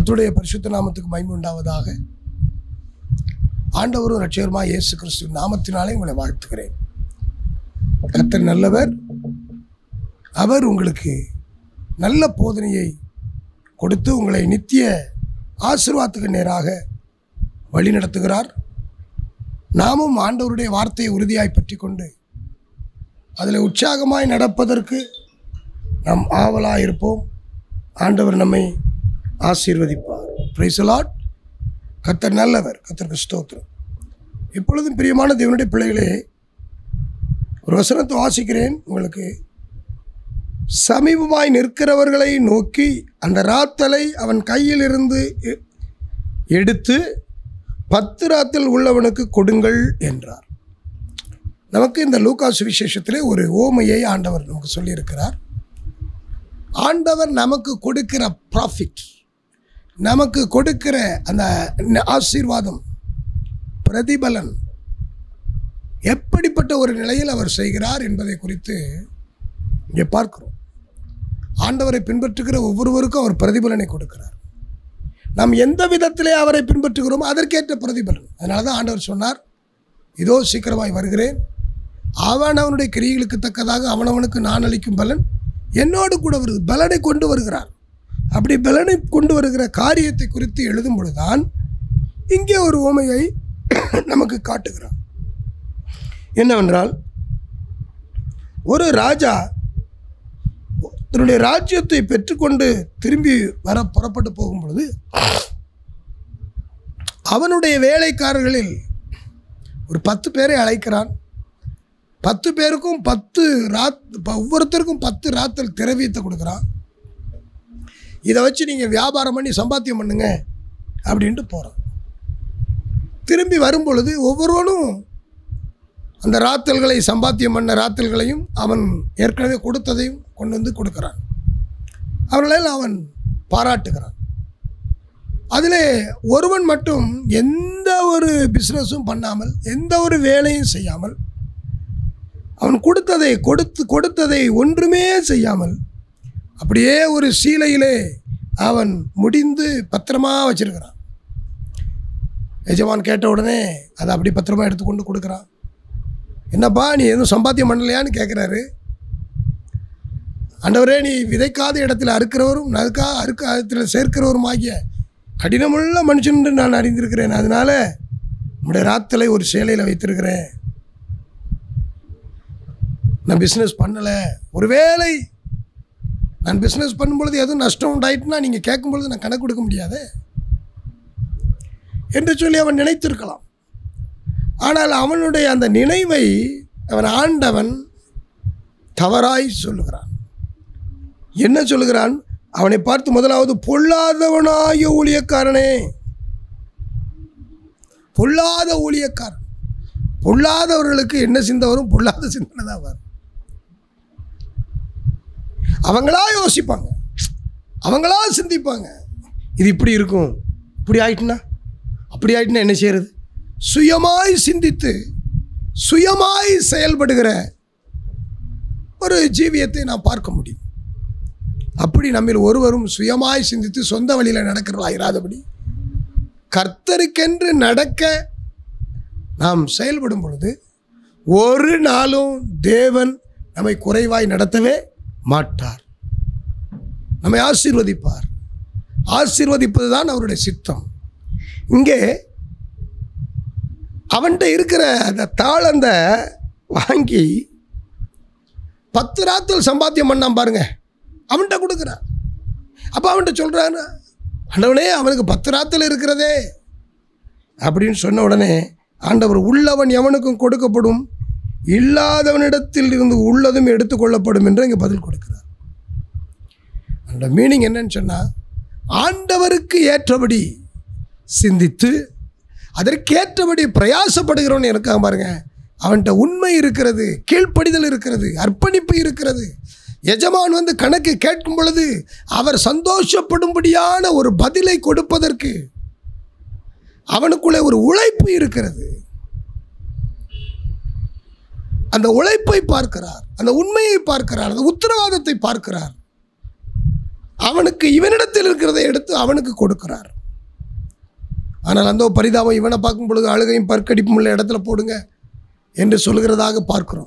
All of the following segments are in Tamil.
கர்த்தருடைய பரிசுத்த நாமத்துக்கு மகிமை உண்டாவதாக ஆண்டவரும் ரட்சகருமா இயேசு கிறிஸ்து நாமத்தினாலே உங்களை வாழ்த்துகிறேன் கர்த்தர் நல்லவர் அவர் உங்களுக்கு நல்ல போதனையை கொடுத்து உங்களை நித்திய ஆசீர்வாதத்துக்கு நேராக வழி நடத்துகிறார் நாமும் ஆண்டவருடைய வார்த்தையை உறுதியாய் பற்றி கொண்டு அதில் உற்சாகமாய் நடப்பதற்கு நாம் ஆவலாக இருப்போம் ஆண்டவர் நம்மை ஆசீர்வதிப்பார் பிரைசலாட் கர்த்தர் நல்லவர் கர்த்தருக்கு ஸ்தோத்திரம் இப்பொழுதும் பிரியமான தேவனுடைய பிள்ளைகளே ஒரு வசனத்தை வாசிக்கிறேன் உங்களுக்கு சமீபமாய் நிற்கிறவர்களை நோக்கி அந்த ராத்தலை அவன் கையிலிருந்து எ- எடுத்து பத்து ராத்தல் உள்ளவனுக்கு கொடுங்கள் என்றார் நமக்கு இந்த லூகாஸ் விசேஷத்திலே ஒரு ஓமையை ஆண்டவர் நமக்கு சொல்லியிருக்கிறார் ஆண்டவர் நமக்கு கொடுக்கிற ப்ராஃபிட் நமக்கு கொடுக்கிற அந்த ந- ஆசீர்வாதம் பிரதிபலன் எப்படிப்பட்ட ஒரு நிலையில் அவர் செய்கிறார் என்பதை குறித்து இங்கே பார்க்கிறோம் ஆண்டவரை பின்பற்றுகிற ஒவ்வொருவருக்கும் அவர் பிரதிபலனை கொடுக்கிறார் நாம் எந்த விதத்திலே அவரை பின்பற்றுகிறோமோ அதற்கேற்ற பிரதிபலன் அதனால தான் ஆண்டவர் சொன்னார் இதோ சீக்கிரமாய் வருகிறேன் அவன் அவனுடைய கிரியைகளுக்கு தக்கதாக அவனவனுக்கு நான் அளிக்கும் பலன் என்னோடு கூட வருது பலனை கொண்டு வருகிறார் அப்படி பலனை கொண்டு வருகிற காரியத்தை குறித்து எழுதும் பொழுதுதான் இங்கே ஒரு உமையை நமக்கு காட்டுகிறார் என்னவென்றால் ஒரு ராஜா தன்னுடைய ராஜ்யத்தை பெற்றுக்கொண்டு திரும்பி வர புறப்பட்டு போகும் பொழுது அவனுடைய வேலைக்காரர்களில் ஒரு பத்து பேரை அழைக்கிறான் பத்து பேருக்கும் பத்து ராத் ப- ஒவ்வொருத்தருக்கும் பத்து ராத்தல் திரவியத்தை கொடுக்குறான் இதை வச்சு நீங்கள் வியாபாரம் பண்ணி சம்பாத்தியம் பண்ணுங்க அப்படின்ட்டு போகிறான் திரும்பி வரும் பொழுது ஒவ்வொருவனும் அந்த ராத்தல்களை சம்பாத்தியம் பண்ண ராத்தல்களையும் அவன் ஏற்கனவே கொடுத்ததையும் கொண்டு வந்து கொடுக்குறான் அவர்களால் அவன் பாராட்டுகிறான் அதில் ஒருவன் மட்டும் எந்த ஒரு பிஸ்னஸும் பண்ணாமல் எந்த ஒரு வேலையும் செய்யாமல் அவன் கொடுத்ததை கொடுத்து கொடுத்ததை ஒன்றுமே செய்யாமல் அப்படியே ஒரு சீலையிலே அவன் முடிந்து பத்திரமா வச்சிருக்கிறான் எஜமான் கேட்ட உடனே அதை அப்படி பத்திரமா எடுத்துக்கொண்டு கொடுக்குறான் என்னப்பா நீ எதுவும் சம்பாத்தியம் பண்ணலையான்னு கேட்குறாரு ஆண்டவரே நீ விதைக்காத இடத்துல அறுக்கிறவரும் நறுக்கா அறுக்க இடத்துல சேர்க்கிறவரும் ஆகிய கடினமுள்ள மனுஷன் என்று நான் அறிந்திருக்கிறேன் அதனால உங்களுடைய ராத்தலை ஒரு சேலையில் வைத்திருக்கிறேன் நான் பிஸ்னஸ் பண்ணலை ஒருவேளை நான் பிஸ்னஸ் பண்ணும்பொழுது எதுவும் நஷ்டம் உண்டாயிட்டுனா நீங்கள் கேட்கும் பொழுது நான் கணக்கு கொடுக்க முடியாதே என்று சொல்லி அவன் நினைத்திருக்கலாம் ஆனால் அவனுடைய அந்த நினைவை அவன் ஆண்டவன் தவறாய் சொல்லுகிறான் என்ன சொல்லுகிறான் அவனை பார்த்து முதலாவது பொல்லாதவனாய ஊழியக்காரனே பொல்லாத ஊழியக்காரன் பொல்லாதவர்களுக்கு என்ன சிந்தை வரும் பொல்லாத சிந்தனை தான் வரும் அவங்களா யோசிப்பாங்க அவங்களா சிந்திப்பாங்க இது இப்படி இருக்கும் இப்படி ஆயிட்டுனா அப்படி ஆயிட்டுனா என்ன செய்யறது சுயமாய் சிந்தித்து சுயமாய் செயல்படுகிற ஒரு ஜீவியத்தை நாம் பார்க்க முடியும் அப்படி நம்மில் ஒருவரும் சுயமாய் சிந்தித்து சொந்த வழியில் நடக்கிறவர்களாயிராதபடி கர்த்தருக்கென்று நடக்க நாம் செயல்படும் பொழுது ஒரு நாளும் தேவன் நம்மை குறைவாய் நடத்தவே மாட்டார் நம்மை ஆசீர்வதிப்பார் ஆசீர்வதிப்பது தான் அவருடைய சித்தம் இங்கே அவன்கிட்ட இருக்கிற அந்த தாளந்த வாங்கி பத்து ராத்தல் சம்பாத்தியம் பண்ணான் பாருங்க அவன்கிட்ட கொடுக்குறான் அப்போ அவன்கிட்ட சொல்கிறான் ஆண்டவனே அவனுக்கு பத்து ராத்தல் இருக்கிறதே அப்படின்னு சொன்ன உடனே ஆண்டவர் உள்ளவன் எவனுக்கும் கொடுக்கப்படும் இல்லாதவனிடத்தில் இருந்து உள்ளதும் எடுத்துக்கொள்ளப்படும் என்று இங்கே பதில் கொடுக்கிறார் அந்த மீனிங் என்னன்னு சொன்னால் ஆண்டவருக்கு ஏற்றபடி சிந்தித்து அதற்கேற்றபடி பிரயாசப்படுகிறவன் இருக்காங்க பாருங்க அவன்கிட்ட உண்மை இருக்கிறது கீழ்ப்படிதல் இருக்கிறது அர்ப்பணிப்பு இருக்கிறது எஜமான் வந்து கணக்கு கேட்கும் பொழுது அவர் சந்தோஷப்படும்படியான ஒரு பதிலை கொடுப்பதற்கு அவனுக்குள்ளே ஒரு உழைப்பு இருக்கிறது அந்த உழைப்பை பார்க்கிறார் அந்த உண்மையை பார்க்கிறார் அந்த உத்தரவாதத்தை பார்க்கிறார் அவனுக்கு இவனிடத்தில் இருக்கிறதை எடுத்து அவனுக்கு கொடுக்கிறார் ஆனால் அந்த பரிதாபம் இவனை பார்க்கும் பொழுது அழுகையும் பற்கடிப்பும் உள்ள இடத்துல போடுங்க என்று சொல்கிறதாக பார்க்கிறோம்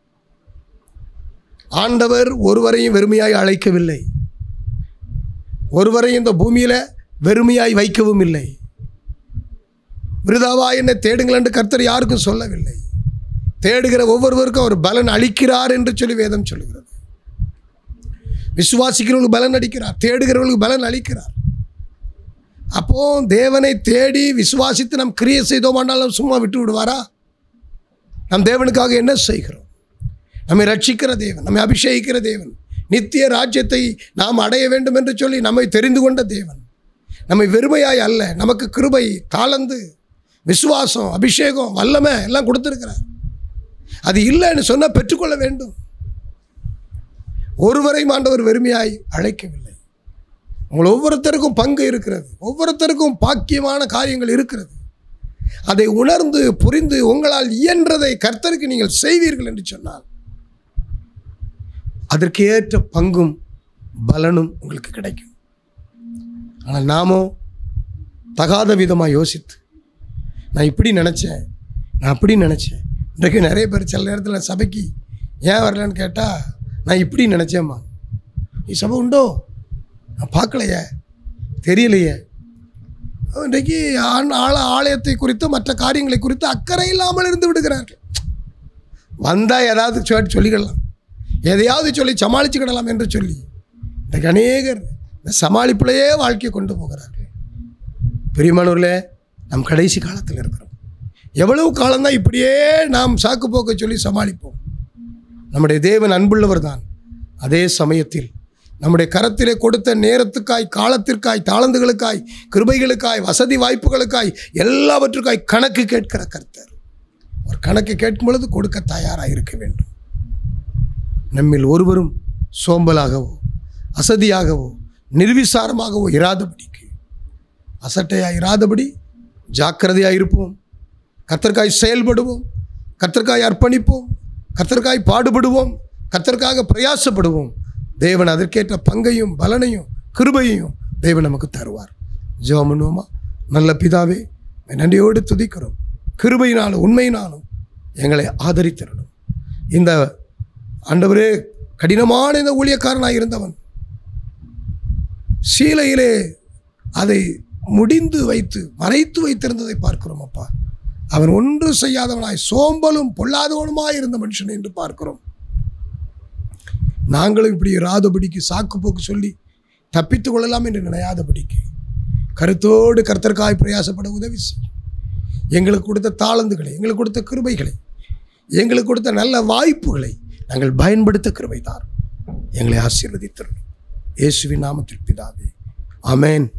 ஆண்டவர் ஒருவரையும் வெறுமையாய் அழைக்கவில்லை ஒருவரையும் இந்த பூமியில வெறுமையாய் வைக்கவும் இல்லை விருதாவா என்னை தேடுங்கள் என்று கர்த்தர் யாருக்கும் சொல்லவில்லை தேடுகிற ஒவ்வொருவருக்கும் அவர் பலன் அளிக்கிறார் என்று சொல்லி வேதம் சொல்லுகிறது விசுவாசிக்கிறவர்களுக்கு பலன் அளிக்கிறார் தேடுகிறவர்களுக்கு பலன் அளிக்கிறார் அப்போ தேவனை தேடி விசுவாசித்து நாம் கிரியை செய்தோமானாலும் சும்மா விட்டு விடுவாரா நம் தேவனுக்காக என்ன செய்கிறோம் நம்மை ரட்சிக்கிற தேவன் நம்மை அபிஷேகிக்கிற தேவன் நித்திய ராஜ்யத்தை நாம் அடைய வேண்டும் என்று சொல்லி நம்மை தெரிந்து கொண்ட தேவன் நம்மை வெறுமையாய் அல்ல நமக்கு கிருபை தாளந்து விசுவாசம் அபிஷேகம் வல்லமை எல்லாம் கொடுத்துருக்கிறார் அது இல்லைன்னு சொன்னால் பெற்றுக்கொள்ள வேண்டும் ஒருவரை ஆண்டவர் வெறுமையாய் அழைக்கவில்லை உங்கள் ஒவ்வொருத்தருக்கும் பங்கு இருக்கிறது ஒவ்வொருத்தருக்கும் பாக்கியமான காரியங்கள் இருக்கிறது அதை உணர்ந்து புரிந்து உங்களால் இயன்றதை கர்த்தருக்கு நீங்கள் செய்வீர்கள் என்று சொன்னால் அதற்கு ஏற்ற பங்கும் பலனும் உங்களுக்கு கிடைக்கும் ஆனால் நாமோ தகாத விதமாக யோசித்து நான் இப்படி நினச்சேன் நான் அப்படி நினச்சேன் இன்றைக்கு நிறைய பேர் சில நேரத்தில் சபைக்கு ஏன் வரலன்னு கேட்டால் நான் இப்படி நினச்சேம்மா நீ சபை உண்டோ நான் பார்க்கலையே தெரியலையே இன்றைக்கு ஆண் ஆள ஆலயத்தை குறித்து மற்ற காரியங்களை குறித்து அக்கறை இல்லாமல் இருந்து விடுகிறார்கள் வந்தால் ஏதாவது சொல்லி சொல்லிக்கிடலாம் எதையாவது சொல்லி சமாளிச்சுக்கிடலாம் என்று சொல்லி இன்றைக்கு அநேகர் இந்த சமாளிப்பிலேயே வாழ்க்கையை கொண்டு போகிறார்கள் பெரியமானூரில் நம் கடைசி காலத்தில் இருக்கிறோம் எவ்வளவு காலம்தான் இப்படியே நாம் சாக்கு போக்க சொல்லி சமாளிப்போம் நம்முடைய தேவன் அன்புள்ளவர் தான் அதே சமயத்தில் நம்முடைய கரத்திலே கொடுத்த நேரத்துக்காய் காலத்திற்காய் தாளந்துகளுக்காய் கிருபைகளுக்காய் வசதி வாய்ப்புகளுக்காய் எல்லாவற்றுக்காய் கணக்கு கேட்கிற கர்த்தர் ஒரு கணக்கு கேட்கும் பொழுது கொடுக்க தயாராக இருக்க வேண்டும் நம்மில் ஒருவரும் சோம்பலாகவோ அசதியாகவோ நிர்விசாரமாகவோ இராதபடிக்கு அசட்டையாக இராதபடி ஜாக்கிரதையாக இருப்போம் கத்தர்காய் செயல்படுவோம் கத்தர்காய் அர்ப்பணிப்போம் கத்தர்காய் பாடுபடுவோம் கத்தர்க்காக பிரயாசப்படுவோம் தேவன் அதற்கேற்ற பங்கையும் பலனையும் கிருபையையும் தேவன் நமக்கு தருவார் ஜெபம் பண்ணுவோமா நல்ல பிதாவே உம்மை நன்றியோடு துதிக்கிறோம் கிருபையினாலும் உண்மையினாலும் எங்களை ஆதரித்திரணும் இந்த ஆண்டவரே கடினமான இந்த ஊழியக்காரனாக இருந்தவன் சீலையிலே அதை முடிந்து வைத்து மறைத்து வைத்திருந்ததை பார்க்கிறோம் அப்பா அவன் ஒன்று செய்யாதவனாய் சோம்பலும் பொல்லாதவனுமாய் இருந்த மனுஷன் என்று பார்க்கிறோம் நாங்களும் இப்படி இராதபடிக்கு சாக்கு போக்கு சொல்லி தப்பித்துக் கொள்ளலாம் என்று நினையாதபடிக்கு கருத்தோடு கர்த்தர்க்காய் பிரயாசப்பட உதவி செய்யும் எங்களுக்கு கொடுத்த தாளந்துகளை எங்களுக்கு கொடுத்த கிருபைகளை எங்களுக்கு கொடுத்த நல்ல வாய்ப்புகளை நாங்கள் பயன்படுத்த கிருபை தார் எங்களை ஆசீர்வதித்திருந்தோம் இயேசுவின் நாமத்தில் பிதாவே ஆமென்